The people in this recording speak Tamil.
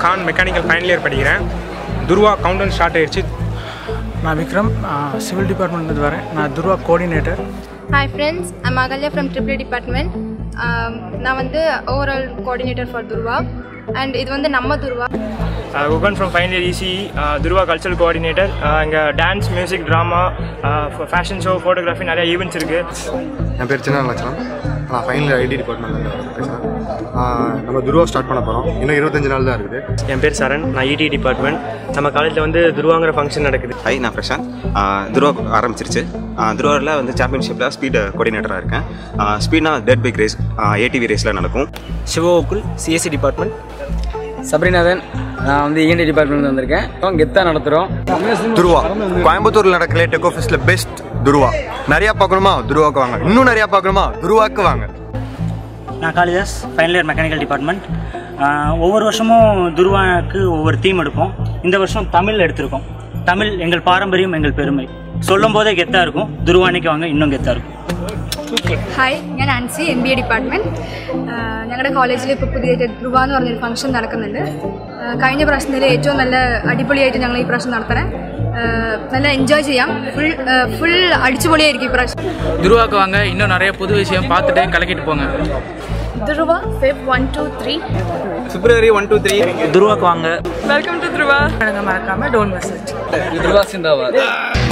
கான் மெக்கானிக்கல் ஃபைனல் இயர் படிக்கிறேன் துருவா கவுண்டன் ஸ்டார்ட் ஆயிடுச்சு நான் விக்ரம் சிவில் டிபார்ட்மெண்ட்லேருந்து வரேன் நான் Dhruva coordinator hi friends I'm Ahalya from triple department நான் வந்து overall coordinator for Dhruva and இது வந்து நம்ம Dhruva Ugan from final year ECE Dhruva cultural coordinator இங்கே dance music drama fashion show photography நிறைய ஈவெண்ட்ஸ் இருக்குது என் பேர் சின்ன லட்சணம் நான் ஃபைனல் ஐடி டிபார்ட்மெண்ட்லேருந்து பேசுகிறேன் நம்ம துருவா ஸ்டார்ட் பண்ண போகிறோம் இன்னும் இருபத்தஞ்சு நாள் தான் இருக்குது என் பேர் சரண் நான் இடி டிபார்ட்மெண்ட் நம்ம காலேஜில் வந்து துருவாங்கிற ஃபங்க்ஷன் நடக்குது ஹை நான் பிரசாந்த் துருவா ஆரம்பிச்சிருச்சு துருவாவில் வந்து சாம்பியன்ஷிப்பில் ஸ்பீடு கோஆர்டினேட்டராக இருக்கேன் ஸ்பீட்னா டெட் பைக் ரேஸ் ஏடிவி ரேஸில் நடக்கும் சிவகோகுல் சிஎஸ்சி டிபார்ட்மெண்ட் சபரிநாதன் நான் வந்து இஎன்டி டிபார்ட்மெண்ட் வந்திருக்கேன் கெத்தாக நடத்துகிறோம் துருவா கோயம்புத்தூரில் நடக்கிற டெக்கோ ஃபெஸ்ட்டில் பெஸ்ட் துருவா நிறையா பார்க்கணுமா துருவாக்கு வாங்க இன்னும் நிறையா பார்க்கணுமா துருவாக்கு வாங்க நான் Kalidas final year mechanical department ஒவ்வொரு வருஷமும் துருவாக்கு ஒவ்வொரு தீம் எடுப்போம் இந்த வருஷம் தமிழ் எடுத்திருக்கோம் தமிழ் எங்கள் பாரம்பரியம் எங்கள் பெருமை சொல்லும் போதே கெத்தாக இருக்கும் துருவானிக்கு വാങ്ങ இன்னுം ഗെത്താണ് இருக்கும் ഹായ് ഞാൻ Ancy M B A department ഞങ്ങളുടെ കോളേജിൽ ഇപ്പോൾ പുതിയ ധ്രുവ എന്ന് പറഞ്ഞൊരു ഫംഗ്ഷൻ നടക്കുന്നുണ്ട് ആ, കഴിഞ്ഞ പ്രാവശ്യത്തിൽ ഏറ്റവും നല്ല അടിപൊളിയായിട്ട് ഞങ്ങൾ ഈ പ്രാവശ്യം നടത്തണേ ആ, നല്ല എൻജോയ് ചെയ്യാം ഫുൾ ഫുൾ അടിച്ചുപൊളിയായിരിക്കും ഈ പ്രാവശ്യം துருவாக்கு வாங்க இன்னும் நிறைய புது விஷயம் பார்த்துட்டு கலக்கிட்டு போங்க Dhruva Feb one two three பிப்ரவரி ஒன் டூ த்ரீ துருவாக்கு வாங்க വെൽക്കം ടു ധ്രുവ மறக்காமல் டோன்ட் மெசேஜ் துருவா சிந்தாபாத்